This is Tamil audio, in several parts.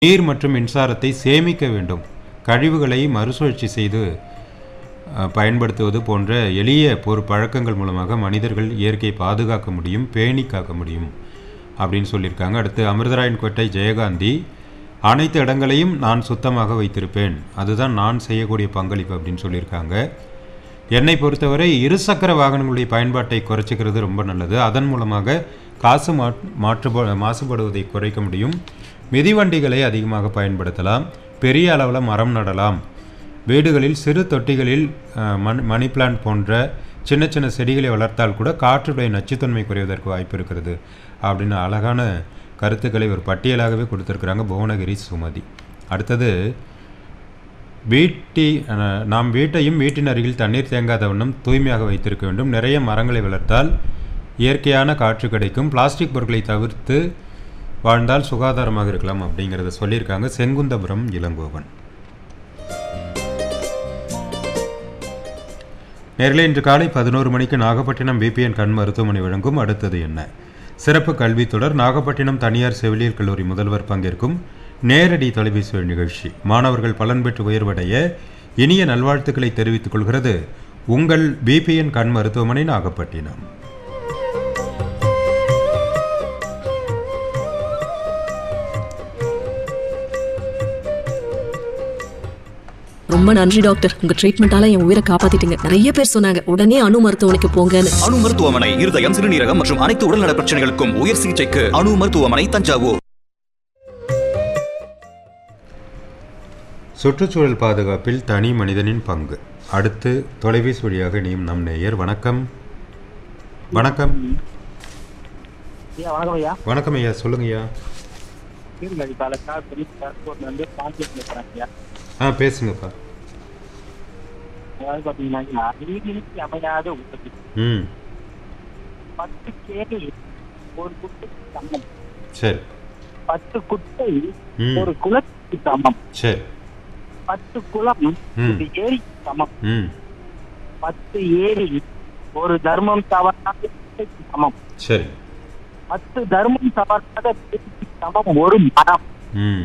நீர் மற்றும் மின்சாரத்தை சேமிக்க வேண்டும் கழிவுகளை மறுசுழற்சி செய்து அஹ், பயன்படுத்துவது போன்ற எளிய பொரு பழக்கங்கள் மூலமாக மனிதர்கள் இயற்கையை பாதுகாக்க முடியும் பேணி காக்க முடியும் அப்படின்னு சொல்லியிருக்காங்க அடுத்து அமிர்தராயன் கோட்டை ஜெயகாந்தி அனைத்து இடங்களையும் நான் சுத்தமாக வைத்திருப்பேன் அதுதான் நான் செய்யக்கூடிய பங்களிப்பு அப்படின்னு சொல்லியிருக்காங்க என்னை பொறுத்தவரை இருசக்கர வாகனங்களுடைய பயன்பாட்டை குறைச்சிக்கிறது ரொம்ப நல்லது அதன் மூலமாக காசு மா மாற்றுப மாசுபடுவதை குறைக்க முடியும் மிதிவண்டிகளை அதிகமாக பயன்படுத்தலாம் பெரிய அளவில் மரம் நடலாம் வீடுகளில் சிறு தொட்டிகளில் அஹ், மண் மணி பிளான்ட் போன்ற சின்ன சின்ன செடிகளை வளர்த்தால் கூட காற்றுடைய நச்சுத்தன்மை குறைவதற்கு வாய்ப்பு இருக்கிறது அப்படின்னு அழகான கருத்துக்களை ஒரு பட்டியலாகவே கொடுத்துருக்குறாங்க புவனகிரி சுமதி அடுத்தது வீட்டி அஹ், நாம் வீட்டையும் வீட்டின் அருகில் தண்ணீர் தேங்காத வண்ணம் தூய்மையாக வைத்திருக்க வேண்டும் நிறைய மரங்களை வளர்த்தால் இயற்கையான காற்று கிடைக்கும் பிளாஸ்டிக் பொருட்களை தவிர்த்து வாழ்ந்தால் சுகாதாரமாக இருக்கலாம் அப்படிங்கிறத சொல்லியிருக்காங்க செங்குந்தபுரம் இளங்கோவன் நேரில் இன்று காலை பதினோரு மணிக்கு நாகப்பட்டினம் பிபிஎன் கண் மருத்துவமனை வழங்கும் அடுத்தது என்ன சிறப்பு கல்வித் தொடர் நாகப்பட்டினம் தனியார் செவிலியர் கல்லூரி முதல்வர் பங்கேற்கும் நேரடி தொலைபேசி வழி நிகழ்ச்சி மாணவர்கள் பலன் பெற்று உயர்வடைய இனிய நல்வாழ்த்துக்களை தெரிவித்துக் கொள்கிறது உங்கள் பிபிஎன் கண் மருத்துவமனை நாகப்பட்டினம் ரொம்ப நன்றி டாக்டர் உங்க ட்ரீட்மெண்டால என் உயிரை காப்பாத்திட்டீங்க நிறைய பேர் சொன்னாங்க உடனே அணு மருத்துவமனைக்கு போங்கன்னு அணு மருத்துவமனை இருதயம் சிறுநீரகம் மற்றும் அனைத்து உடல்நல பிரச்சனைகளுக்கும் உயர் சிகிச்சைக்கு அணு மருத்துவமனை தஞ்சாவூர் சுற்றுச்சூழல் பாதுகாப்பில் தனி மனிதனின் பங்கு அடுத்து தொலைபேசி வழியாக இணையும் நம் நேயர் வணக்கம் வணக்கம் ஐயா வணக்கம் ஐயா வணக்கம் ஐயா சொல்லுங்க ஐயா சீர்காழி தாலுக்கா பெரிய ஏர்போர்ட்ல இருந்து பாண்டியன் பேசுறேன் ஐயா ஆ பேசுங்கப்பா அதாவது பாத்தீங்கன்னா ஐயா நீதிக்கு அமையாத உற்பத்தி ம் பத்து கேணி ஒரு குட்டைக்கு சமம் சரி பத்து குட்டை ம். ஒரு குளத்துக்கு சமம் சரி பத்து குளம் ம். ஒரு ஏரிக்கு சமம் ம் பத்து ஏரி ஒரு தர்மம் தவறாத குட்டைக்கு சமம் சரி பத்து தர்மம் தவறாத குட்டைக்கு சமம் ஒரு மரம் ம்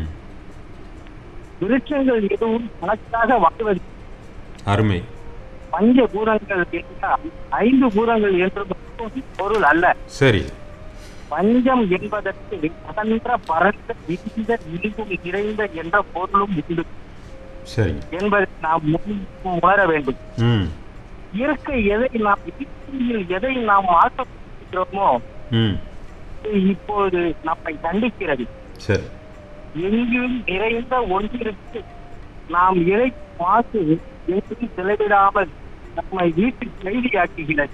விருட்சங்கள் எதுவும் கணக்காக வாழ்வது அருமை பஞ்ச பூதங்கள் என்றால் ஐந்து பூதங்கள் என்று மட்டும் பொருள் அல்ல சரி பஞ்சம் என்பதற்கு அகன்ற பரந்த விரிந்த இழிவும் நிறைந்த என்ற பொருளும் உண்டு சரி என்பதை நாம் முன்பு உணர வேண்டும் ம் இயற்கை எதை நாம் இயற்கையில் எதை நாம் மாற்றப்படுகிறோமோ ம் அது இப்போது நம்மை தண்டிக்கிறது சரி எங்கும் நிறைந்த ஒன்றிற்கு நாம் இறை மாசு எங்கும் செலவிடாமல் நம்மை வீட்டு கைதியாக்குகிறது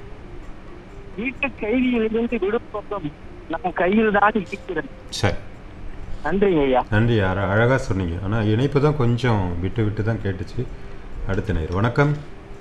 வீட்டு கைதியிலிருந்து விடுப்பதும் நம் கையில் தான் இருக்கிறது சரி நன்றிங்க ஐயா நன்றி அழ அழகாக சொன்னீங்க ஆனால் இணைப்பு தான் கொஞ்சம் விட்டு விட்டு தான் கேட்டுச்சு அடுத்த நேர் வணக்கம்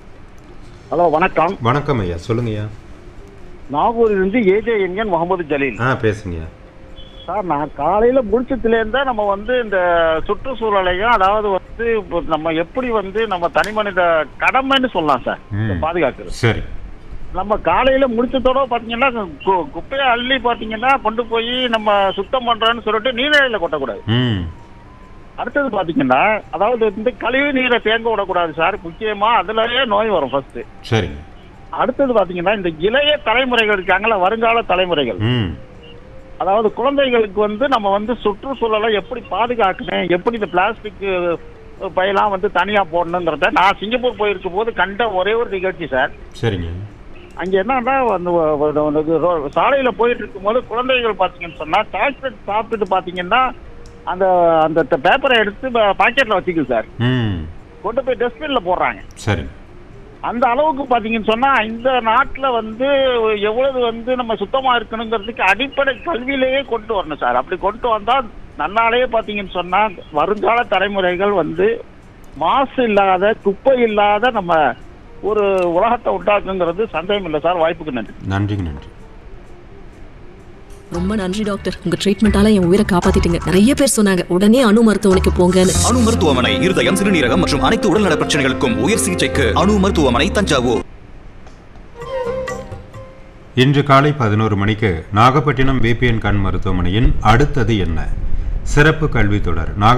ஹலோ வணக்கம் வணக்கம் ஐயா சொல்லுங்க ஐயா நாகூரிலிருந்து ஏஜேஎன்என் முகமது ஜலீல் ஆ பேசுங்கய்யா சார் நான் காலையில முடிச்சதுலேருந்தே நம்ம வந்து இந்த சுற்றுச்சூழலையும் அதாவது வந்து இப்போ நம்ம எப்படி வந்து நம்ம தனி மனித கடமைன்னு சொல்லலாம் சார் இந்த ம். பாதுகாக்கிறது சரி நம்ம காலையில முடிச்சதோட பாத்தீங்கன்னா கு- குப்பையை அள்ளி பாத்தீங்கன்னா கொண்டு போய் நம்ம சுத்தம் பண்றோம்னு சொல்லிட்டு நீர்நிலையில கொட்டக்கூடாது ம் அடுத்தது பாத்தீங்கன்னா அதாவது இந்த கழிவு நீரை தேங்க விடக்கூடாது சார் முக்கியமா அதுலயே நோய் வரும் ஃபர்ஸ்ட் சரிங்க அடுத்தது பாத்தீங்கன்னா இந்த இளைய தலைமுறைகள் இருக்காங்களா வருங்கால தலைமுறைகள் ம் அதாவது குழந்தைகளுக்கு வந்து நம்ம வந்து சுற்றுச்சூழலை எப்படி பாதுகாக்கணும் எப்படி இந்த பிளாஸ்டிக் பையெல்லாம் வந்து தனியா போடணுங்கிறத நான் சிங்கப்பூர் போயிருக்கும் போது கண்ட ஒரே ஒரு நிகழ்ச்சி சார் சரிங்க அங்க என்னன்னா அந்த வ- வ- அந்த ரோ- சாலையில போயிட்டு இருக்கும்போது குழந்தைகள் பாத்தீங்கன்னு சொன்னா சாக்லேட் சாப்பிட்டுட்டு பாத்தீங்கன்னா அந்த அந்த பேப்பரை எடுத்து பாக்கெட்ல வச்சுக்குது சார் ம் கொண்டு போய் டஸ்ட்பின்ல போடுறாங்க சரி அந்த அளவுக்கு பாத்தீங்கன்னு சொன்னா இந்த நாட்டுல வந்து எவ்வளவு வந்து நம்ம சுத்தமா இருக்கணுங்கிறதுக்கு அடிப்படை கல்வியிலேயே கொண்டு வரணும் சார் அப்படி கொண்டு வந்தா நன்னாலேயே பாத்தீங்கன்னு சொன்னா வருங்கால தலைமுறைகள் வந்து மாசு இல்லாத குப்பை இல்லாத நம்ம ஒரு உலகத்தை உண்டாக்குங்கிறது சந்தேகம் இல்லை சார் வாய்ப்புக்கு நன்றி நன்றிங்க நன்றி ரொம்ப நன்றி டாக்டர் உங்க ட்ரீட்மெண்டால என் உயிரை காப்பாத்திட்டீங்க நிறைய பேர் சொன்னாங்க உடனே அணு மருத்துவமனைக்கு போங்கன்னு அணு மருத்துவமனை இருதயம் சிறுநீரகம் மற்றும் அனைத்து உடல்நல பிரச்சனைகளுக்கும் உயர் சிகிச்சைக்கு அணு மருத்துவமனை தஞ்சாவூர் இன்று காலை பதினோரு மணிக்கு நாகப்பட்டினம் பிபிஎன் கண் மருத்துவமனையின் அடுத்தது என்ன சிறப்பு கல்வி தொடர் நாக